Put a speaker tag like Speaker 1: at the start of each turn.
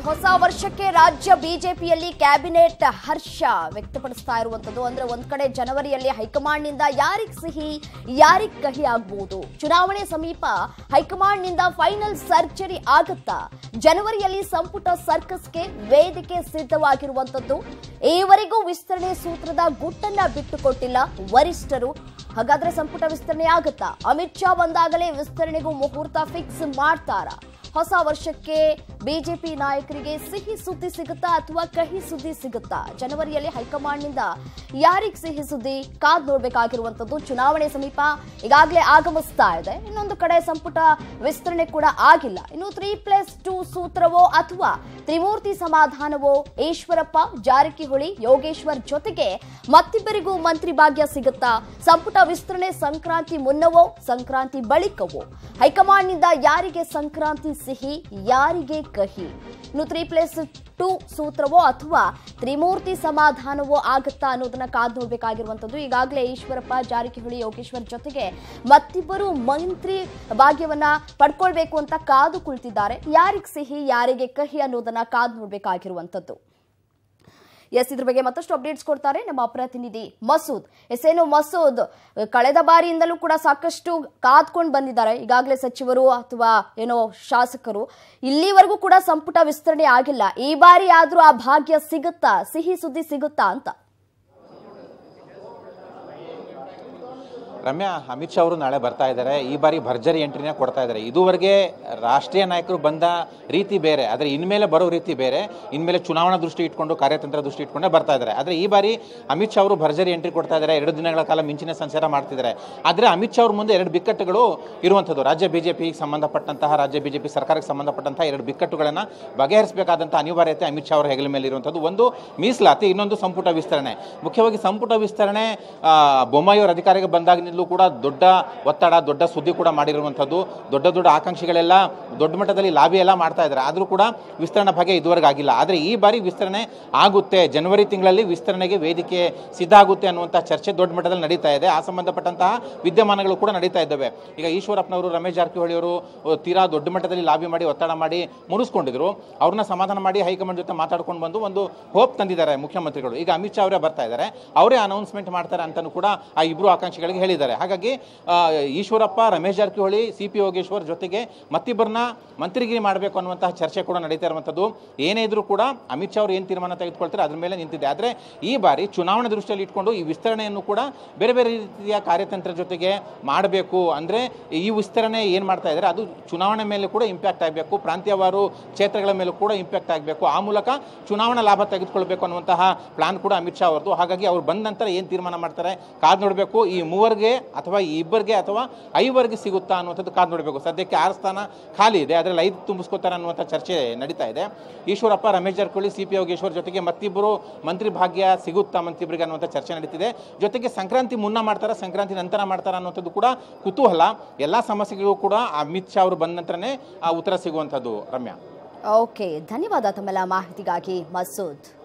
Speaker 1: ಹೊಸ ವರ್ಷಕ್ಕೆ ರಾಜ್ಯ ಬಿಜೆಪಿಯಲ್ಲಿ ಕ್ಯಾಬಿನೆಟ್ ಹರ್ಷ ವ್ಯಕ್ತಪಡಿಸ್ತಾ ಇರುವಂತದ್ದು ಅಂದ್ರೆ ಒಂದ್ ಕಡೆ ಜನವರಿಯಲ್ಲಿ ಹೈಕಮಾಂಡ್ನಿಂದ ಯಾರಿಗ್ ಸಿಹಿ ಯಾರಿಗ್ ಕಹಿ ಆಗ್ಬಹುದು ಚುನಾವಣೆ ಸಮೀಪ ಹೈಕಮಾಂಡ್ನಿಂದ ಫೈನಲ್ ಸರ್ಜರಿ ಆಗುತ್ತಾ ಜನವರಿಯಲ್ಲಿ ಸಂಪುಟ ಸರ್ಕಸ್ಗೆ ವೇದಿಕೆ ಸಿದ್ಧವಾಗಿರುವಂತದ್ದು ಈವರೆಗೂ ವಿಸ್ತರಣೆ ಸೂತ್ರದ ಗುಟ್ಟನ್ನ ಬಿಟ್ಟುಕೊಟ್ಟಿಲ್ಲ ವರಿಷ್ಠರು ಹಾಗಾದ್ರೆ ಸಂಪುಟ ವಿಸ್ತರಣೆ ಆಗುತ್ತಾ ಅಮಿತ್ ಶಾ ಬಂದಾಗಲೇ ವಿಸ್ತರಣೆಗೂ ಮುಹೂರ್ತ ಫಿಕ್ಸ್ ಮಾಡ್ತಾರಾ ಹೊಸ ವರ್ಷಕ್ಕೆ ಬಿಜೆಪಿ ನಾಯಕರಿಗೆ ಸಿಹಿ ಸುದ್ದಿ ಸಿಗುತ್ತಾ ಅಥವಾ ಕಹಿ ಸುದ್ದಿ ಸಿಗುತ್ತಾ ಜನವರಿಯಲ್ಲಿ ಹೈಕಮಾಂಡ್ನಿಂದ ಯಾರಿಗ್ ಸಿಹಿ ಸುದ್ದಿ ಕಾದ್ ನೋಡ್ಬೇಕಾಗಿರುವಂತದ್ದು ಚುನಾವಣೆ ಸಮೀಪ ಈಗಾಗಲೇ ಆಗಮಿಸ್ತಾ ಇದೆ ಇನ್ನೊಂದು ಕಡೆ ಸಂಪುಟ ವಿಸ್ತರಣೆ ಕೂಡ ಆಗಿಲ್ಲ ಇನ್ನು ತ್ರೀ ಪ್ಲಸ್ ಟೂ ಸೂತ್ರವೋ ಅಥವಾ ತ್ರಿಮೂರ್ತಿ ಸಮಾಧಾನವೋ ಈಶ್ವರಪ್ಪ ಜಾರಕಿಹೊಳಿ ಯೋಗೇಶ್ವರ್ ಜೊತೆಗೆ ಮತ್ತಿಬ್ಬರಿಗೂ ಮಂತ್ರಿ ಭಾಗ್ಯ ಸಿಗುತ್ತಾ ಸಂಪುಟ ವಿಸ್ತರಣೆ ಸಂಕ್ರಾಂತಿ ಮುನ್ನವೋ ಸಂಕ್ರಾಂತಿ ಬಳಿಕವೋ ಹೈಕಮಾಂಡ್ನಿಂದ ಯಾರಿಗೆ ಸಂಕ್ರಾಂತಿ ಸಿಹಿ ಯಾರಿಗೆ ಕಹಿ ಇನ್ನು ತ್ರೀ ಪ್ಲಸ್ ಟೂ ಸೂತ್ರವೋ ಅಥವಾ ತ್ರಿಮೂರ್ತಿ ಸಮಾಧಾನವೋ ಆಗುತ್ತಾ ಅನ್ನೋದನ್ನ ಕಾದು ನೋಡ್ಬೇಕಾಗಿರುವಂತದ್ದು ಈಗಾಗಲೇ ಈಶ್ವರಪ್ಪ ಜಾರಕಿಹೊಳಿ ಯೋಗೇಶ್ವರ್ ಜೊತೆಗೆ ಮತ್ತಿಬ್ಬರು ಮಂತ್ರಿ ಭಾಗ್ಯವನ್ನ ಪಡ್ಕೊಳ್ಬೇಕು ಅಂತ ಕಾದು ಕುಳಿತಿದ್ದಾರೆ ಯಾರಿಗೆ ಸಿಹಿ ಯಾರಿಗೆ ಕಹಿ ಅನ್ನೋದನ್ನ ಕಾದು ನೋಡ್ಬೇಕಾಗಿರುವಂತದ್ದು ಎಸ್ ಇದ್ರ ಬಗ್ಗೆ ಮತ್ತಷ್ಟು ಅಪ್ಡೇಟ್ಸ್ ಕೊಡ್ತಾರೆ ನಮ್ಮ ಪ್ರತಿನಿಧಿ ಮಸೂದ್ ಎಸ್ ಏನು ಮಸೂದ್ ಕಳೆದ ಬಾರಿಯಿಂದಲೂ ಕೂಡ ಸಾಕಷ್ಟು ಕಾದ್ಕೊಂಡು ಬಂದಿದ್ದಾರೆ ಈಗಾಗಲೇ ಸಚಿವರು ಅಥವಾ ಏನೋ ಶಾಸಕರು ಇಲ್ಲಿವರೆಗೂ ಕೂಡ ಸಂಪುಟ ವಿಸ್ತರಣೆ ಆಗಿಲ್ಲ ಈ ಬಾರಿ ಆದ್ರೂ ಆ ಭಾಗ್ಯ ಸಿಗುತ್ತಾ ಸಿಹಿ ಸುದ್ದಿ ಸಿಗುತ್ತಾ ಅಂತ
Speaker 2: ರಮ್ಯಾ ಅಮಿತ್ ಶಾ ಅವರು ನಾಳೆ ಬರ್ತಾ ಇದ್ದಾರೆ ಈ ಬಾರಿ ಭರ್ಜರಿ ಎಂಟ್ರಿನ ಕೊಡ್ತಾ ಇದ್ದಾರೆ ಇದುವರೆಗೆ ರಾಷ್ಟ್ರೀಯ ನಾಯಕರು ಬಂದ ರೀತಿ ಬೇರೆ ಆದರೆ ಇನ್ಮೇಲೆ ಬರೋ ರೀತಿ ಬೇರೆ ಇನ್ಮೇಲೆ ಚುನಾವಣಾ ದೃಷ್ಟಿ ಇಟ್ಕೊಂಡು ಕಾರ್ಯತಂತ್ರ ದೃಷ್ಟಿ ಇಟ್ಕೊಂಡೇ ಬರ್ತಾ ಇದ್ದಾರೆ ಆದರೆ ಈ ಬಾರಿ ಅಮಿತ್ ಶಾ ಅವರು ಭರ್ಜರಿ ಎಂಟ್ರಿ ಕೊಡ್ತಾ ಇದ್ದಾರೆ ಎರಡು ದಿನಗಳ ಕಾಲ ಮಿಂಚಿನ ಸಂಚಾರ ಮಾಡ್ತಿದ್ದಾರೆ ಆದರೆ ಅಮಿತ್ ಶಾ ಅವ್ರ ಮುಂದೆ ಎರಡು ಬಿಕ್ಕಟ್ಟುಗಳು ಇರುವಂಥದ್ದು ರಾಜ್ಯ ಬಿಜೆಪಿಗೆ ಸಂಬಂಧಪಟ್ಟಂತಹ ರಾಜ್ಯ ಬಿಜೆಪಿ ಸರ್ಕಾರಕ್ಕೆ ಸಂಬಂಧಪಟ್ಟಂತಹ ಎರಡು ಬಿಕ್ಕಟ್ಟುಗಳನ್ನು ಬಗೆಹರಿಸಬೇಕಾದಂಥ ಅನಿವಾರ್ಯತೆ ಅಮಿತ್ ಶಾ ಅವರ ಹೆಗಲ ಮೇಲೆ ಇರುವಂಥದ್ದು ಒಂದು ಮೀಸಲಾತಿ ಇನ್ನೊಂದು ಸಂಪುಟ ವಿಸ್ತರಣೆ ಮುಖ್ಯವಾಗಿ ಸಂಪುಟ ವಿಸ್ತರಣೆ ಆ, ಬೊಮ್ಮಾಯಿ ಅವರ ಅಧಿಕಾರಿಗೆ ಬಂದಾಗಿನಿಂದಲೂ ಕೂಡ ದೊಡ್ಡ ಒತ್ತಡ ದೊಡ್ಡ ಸುದ್ದಿ ಕೂಡ ಮಾಡಿರುವಂಥದ್ದು ದೊಡ್ಡ ದೊಡ್ಡ ಆಕಾಂಕ್ಷಿಗಳೆಲ್ಲ ದೊಡ್ಡ ಮಟ್ಟದಲ್ಲಿ ಲಾಬಿ ಎಲ್ಲ ಮಾಡ್ತಾ ಇದ್ದಾರೆ ಆದರೂ ಕೂಡ ವಿಸ್ತರಣೆ ಬಗ್ಗೆ ಇದುವರೆಗೆ ಆಗಿಲ್ಲ ಆದರೆ ಈ ಬಾರಿ ವಿಸ್ತರಣೆ ಆಗುತ್ತೆ ಜನವರಿ ತಿಂಗಳಲ್ಲಿ ವಿಸ್ತರಣೆಗೆ ವೇದಿಕೆ ಸಿದ್ಧ ಆಗುತ್ತೆ ಅನ್ನುವಂಥ ಚರ್ಚೆ ದೊಡ್ಡ ಮಟ್ಟದಲ್ಲಿ ನಡೀತಾ ಇದೆ ಆ ಸಂಬಂಧಪಟ್ಟಂತಹ ವಿದ್ಯಮಾನಗಳು ಕೂಡ ನಡೀತಾ ಇದ್ದಾವೆ ಈಗ ಈಶ್ವರಪ್ಪನವರು ರಮೇಶ್ ಜಾರಕಿಹೊಳಿ ಅವರು ಅಹ್, ತೀರಾ ದೊಡ್ಡ ಮಟ್ಟದಲ್ಲಿ ಲಾಬಿ ಮಾಡಿ ಒತ್ತಡ ಮಾಡಿ ಮುನಿಸ್ಕೊಂಡಿದ್ರು ಅವ್ರನ್ನ ಸಮಾಧಾನ ಮಾಡಿ ಹೈಕಮಾಂಡ್ ಜೊತೆ ಮಾತಾಡ್ಕೊಂಡು ಬಂದು ಒಂದು ಹೋಪ್ ತಂದಿದ್ದಾರೆ ಮುಖ್ಯಮಂತ್ರಿಗಳು ಈಗ ಅಮಿತ್ ಶಾ ಅವರೇ ಬರ್ತಾ ಇದ್ದಾರೆ ಅವರೇ ಅನೌನ್ಸ್ಮೆಂಟ್ ಮಾಡ್ತಾರೆ ಅಂತಲೂ ಕೂಡ ಆ ಇಬ್ಬರು ಆಕಾಂಕ್ಷಿಗಳಿಗೆ ಹೇಳಿದ್ದಾರೆ ಹಾಗಾಗಿ ಆ, ಈಶ್ವರಪ್ಪ ರಮೇಶ್ ಜಾರಕಿಹೊಳಿ ಸಿ ಪಿ ಯೋಗೇಶ್ವರ್ ಜೊತೆಗೆ ಮತ್ತಿಬ್ಬರನ್ನ ಮಂತ್ರಿಗಿರಿ ಮಾಡಬೇಕು ಅನ್ನುವಂತಹ ಚರ್ಚೆ ಕೂಡ ನಡೀತಾ ಇರುವಂಥದ್ದು ಏನೇ ಇದ್ರೂ ಕೂಡ ಅಮಿತ್ ಶಾ ಅವರು ಏನು ತೀರ್ಮಾನ ತೆಗೆದುಕೊಳ್ತಾರೆ ಅದ್ರ ಮೇಲೆ ನಿಂತಿದೆ ಆದರೆ ಈ ಬಾರಿ ಚುನಾವಣೆ ದೃಷ್ಟಿಯಲ್ಲಿ ಇಟ್ಕೊಂಡು ಈ ವಿಸ್ತರಣೆಯನ್ನು ಕೂಡ ಬೇರೆ ಬೇರೆ ರೀತಿಯ ಕಾರ್ಯತಂತ್ರ ಜೊತೆಗೆ ಮಾಡಬೇಕು ಅಂದರೆ ಈ ವಿಸ್ತರಣೆ ಏನು ಮಾಡ್ತಾ ಇದ್ದಾರೆ ಅದು ಚುನಾವಣೆ ಮೇಲೆ ಕೂಡ ಇಂಪ್ಯಾಕ್ಟ್ ಆಗಬೇಕು ಪ್ರಾಂತ್ಯವಾರು ಕ್ಷೇತ್ರಗಳ ಮೇಲೂ ಕೂಡ ಇಂಪ್ಯಾಕ್ಟ್ ಆಗಬೇಕು ಆ ಮೂಲಕ ಚುನಾವಣಾ ಲಾಭ ತೆಗೆದುಕೊಳ್ಬೇಕು ಅನ್ನುವಂತಹ ಪ್ಲಾನ್ ಕೂಡ ಅಮಿತ್ ಶಾ ಅವರದು ಹಾಗಾಗಿ ಅವ್ರು ಬಂದ ನಂತರ ಏನು ತೀರ್ಮಾನ ಮಾಡ್ತಾರೆ ಕಾದು ನೋಡಬೇಕು ಈ ಮೂವರಿಗೆ ಅಥವಾ ಈ ಇಬ್ಬರಿಗೆ ಅಥವಾ ಐವರಿಗೆ ಸಿಗುತ್ತಾ ಅನ್ನುವಂಥದ್ದು ಕಾದು ನೋಡಬೇಕು ಸದ್ಯಕ್ಕೆ ಆರು ಸ್ಥಾನ ಖಾಲಿ ಇದೆ ಅದರಲ್ಲಿ ಐದು ತುಂಬಿಸ್ಕೋತಾರೆ ಅನ್ನುವಂಥ ಚರ್ಚೆ ನಡೀತಾ ಇದೆ ಈಶ್ವರಪ್ಪ ರಮೇಶ್ ಜಾರಕಿಹೊಳಿ ಸಿ ಪಿ ಯೋಗೇಶ್ವರ್ ಜೊತೆಗೆ ಮತ್ತಿಬ್ಬರು ಮಂತ್ರಿ ಭಾಗ್ಯ ಸಿಗುತ್ತಾ ಮಂತ್ರಿಬ್ಬರಿಗೆ ಅನ್ನುವಂಥ ಚರ್ಚೆ ನಡೀತಿದೆ ಜೊತೆಗೆ ಸಂಕ್ರಾಂತಿ ಮುನ್ನ ಮಾಡ್ತಾರಾ ಸಂಕ್ರಾಂತಿ ನಂತರ ಮಾಡ್ತಾರಾ ಅನ್ನುವಂಥದ್ದು ಕೂಡ ಕುತೂಹಲ ಎಲ್ಲ ಸಮಸ್ಯೆಗಳಿಗೂ ಕೂಡ ಅಮಿತ್ ಶಾ ಅವರು ಬಂದ ನಂತರನೇ ಆ ಉತ್ತರ ಸಿಗುವಂಥದ್ದು ರಮ್ಯಾ
Speaker 1: ಓಕೆ ಧನ್ಯವಾದ ತಮ್ಮೆಲ್ಲ ಮಾಹಿತಿಗಾಗಿ ಮಸೂದ್